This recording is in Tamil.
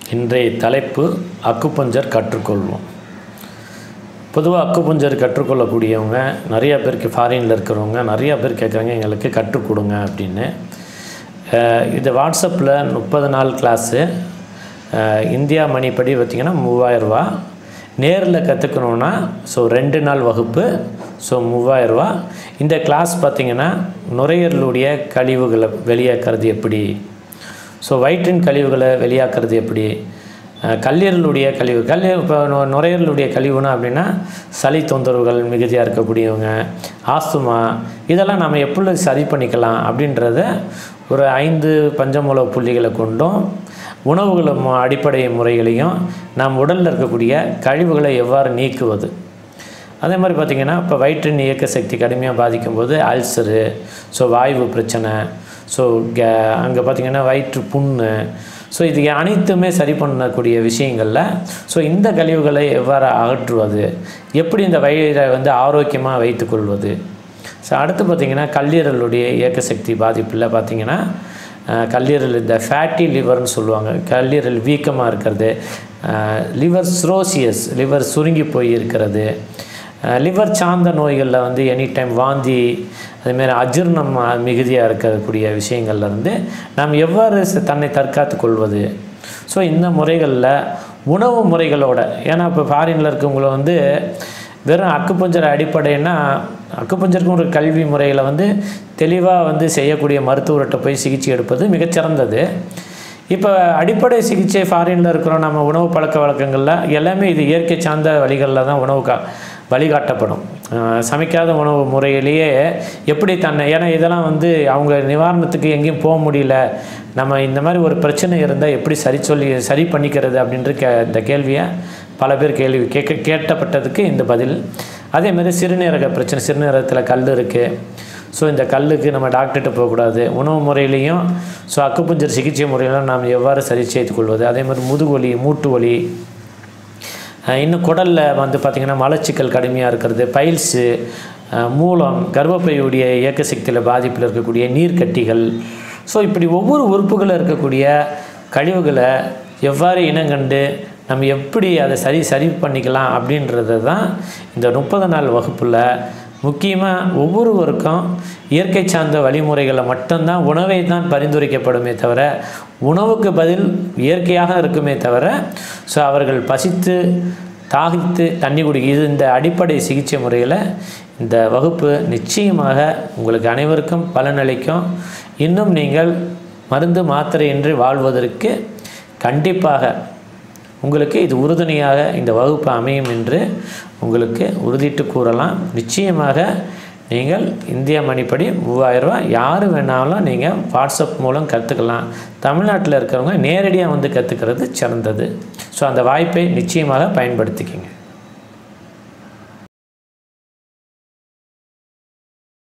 இன்றைய தலைப்பு அக்குபஞ்சர் கற்றுக்கொள்வோம் பொதுவாக அக்குபஞ்சர் கற்றுக்கொள்ளக்கூடியவங்க நிறையா பேருக்கு ஃபாரினில் இருக்கிறவங்க நிறையா பேர் கேட்குறாங்க எங்களுக்கு கற்றுக் கொடுங்க அப்படின்னு அஹ் இது வாட்ஸ்அப்பில் முப்பது நாள் கிளாஸு இந்தியா மணிப்படி பார்த்திங்கன்னா மூவாயிரரூவா நேரில் கற்றுக்கணுன்னா ஸோ ரெண்டு நாள் வகுப்பு ஸோ மூவாயிரரூவா இந்த கிளாஸ் பார்த்திங்கன்னா நுரையீரலுடைய கழிவுகளை வெளியேக்கிறது எப்படி ஸோ வயிற்றின் கழிவுகளை வெளியாக்குறது எப்படி அஹ் கல்லீரலுடைய கழிவு கல்லீரல் இப்போ நு- நுரையீரலுடைய கழிவுனா அப்படின்னா சளி தொந்தரவுகள் மிகுதியாக இருக்கக்கூடியவங்க ஆஸ்துமா இதெல்லாம் நம்ம எப்படி சரி பண்ணிக்கலாம் அப்படின்றத ஒரு ஐந்து பஞ்சமூல புள்ளிகளை கொண்டும் உணவுகளை மு- அடிப்படை முறைகளையும் நம் உடலில் இருக்கக்கூடிய கழிவுகளை எவ்வாறு நீக்குவது அதே மாதிரி பார்த்திங்கன்னா இப்போ வயிற்றின் இயக்க சக்தி கடுமையாக பாதிக்கும்போது அல்சரு ஸோ வாய்வு பிரச்சனை ஸோ கே அங்கே பார்த்திங்கன்னா வயிற்று புண்ணு ஸோ இது அனைத்துமே சரி பண்ணக்கூடிய விஷயங்களில் ஸோ இந்த கழிவுகளை எவ்வாறு அகற்றுவது எப்படி இந்த வயிறை வந்து ஆரோக்கியமாக வைத்துக்கொள்வது ஸோ அடுத்து பார்த்திங்கன்னா கல்லீரலுடைய இயக்க சக்தி பாதிப்பில் பார்த்திங்கன்னா அஹ், கல்லீரல் இந்த ஃபேட்டி லிவர்னு சொல்லுவாங்க கல்லீரல் வீக்கமாக இருக்கிறது லிவர் ஸ்ரோசியஸ் லிவர் சுருங்கி போய் இருக்கிறது லிவர் சார்ந்த நோய்களில் வந்து எனி டைம் வாந்தி அதுமாரி அஜீர்ணம் அஹ், மிகுதியாக இருக்கக்கூடிய விஷயங்கள்ல இருந்து நாம் எவ்வாறு ச- தன்னை தற்காத்து கொள்வது ஸோ இந்த முறைகளில் உணவு முறைகளோட ஏன்னா இப்போ ஃபாரினில் இருக்கவங்கள வந்து வெறும் அக்குப்பஞ்சர் அடிப்படைன்னா அக்குப்பஞ்சருக்கும் ஒரு கல்வி முறையில் வந்து தெளிவாக வந்து செய்யக்கூடிய மருத்துவர்கிட்ட போய் சிகிச்சை எடுப்பது மிகச்சிறந்தது இப்போ அடிப்படை சிகிச்சை ஃபாரினில் இருக்கிறோம் நம்ம உணவு பழக்க வழக்கங்களில் எல்லாமே இது இயற்கை சார்ந்த வழிகளில் தான் உணவு கா வழிகாட்டப்படும் அஹ் சமைக்காத உணவு முறையிலேயே எப்படி தன்னை ஏன்னா இதெல்லாம் வந்து அவங்க நிவாரணத்துக்கு எங்கேயும் போக முடியல நம்ம இந்த மாதிரி ஒரு பிரச்சனை இருந்தால் எப்படி சரி சொல்லி சரி பண்ணிக்கிறது அப்படின்ற கே இந்த கேள்வியை பல பேர் கேள்வி கேட்க கேட்டப்பட்டதுக்கு இந்த பதில் அதே மாதிரி சிறுநீரக பிரச்சனை சிறுநீரகத்தில் கல் இருக்குது ஸோ இந்த கல்லுக்கு நம்ம டாக்டர்கிட்ட போகக்கூடாது உணவு முறையிலையும் ஸோ அக்குப்பஞ்சர் சிகிச்சை முறையிலும் நாம் எவ்வாறு சரி செய்து கொள்வது அதே மாதிரி முதுகுவலி மூட்டு வலி அஹ் இன்னும் குடலில் வந்து பார்த்திங்கன்னா மலச்சிக்கல் கடுமையாக இருக்கிறது பைல்ஸு அஹ் மூலம் கர்ப்பப்பையுடைய இயக்க சக்தியில் பாதிப்பில் இருக்கக்கூடிய நீர்க்கட்டிகள் ஸோ இப்படி ஒவ்வொரு உறுப்புகளில் இருக்கக்கூடிய கழிவுகளை எவ்வாறு இனங்கண்டு நம்ம எப்படி அதை சரி சரி பண்ணிக்கலாம் அப்படின்றது தான் இந்த முப்பது நாள் வகுப்பில் முக்கியமாக ஒவ்வொருவருக்கும் இயற்கை சார்ந்த வழிமுறைகளை மட்டும்தான் உணவை தான் பரிந்துரைக்கப்படுமே தவிர உணவுக்கு பதில் இயற்கையாக இருக்குமே தவிர ஸோ அவர்கள் பசித்து தாகித்து தண்ணி குடிக்க இது இந்த அடிப்படை சிகிச்சை முறையில் இந்த வகுப்பு நிச்சயமாக உங்களுக்கு அனைவருக்கும் பலனளிக்கும் இன்னும் நீங்கள் மருந்து மாத்திரையின்றி வாழ்வதற்கு கண்டிப்பாக உங்களுக்கு இது உறுதுணையாக இந்த வகுப்பு அமையும் என்று உங்களுக்கு உறுதிட்டு கூறலாம் நிச்சயமாக நீங்கள் இந்திய மணிப்படி மூவாயிரம் ரூபாய் யார் வேணாலும் நீங்கள் வாட்ஸ்அப் மூலம் கற்றுக்கலாம் தமிழ்நாட்டில் இருக்கிறவங்க நேரடியாக வந்து கற்றுக்கிறது சிறந்தது ஸோ அந்த வாய்ப்பை நிச்சயமாக பயன்படுத்திக்கங்க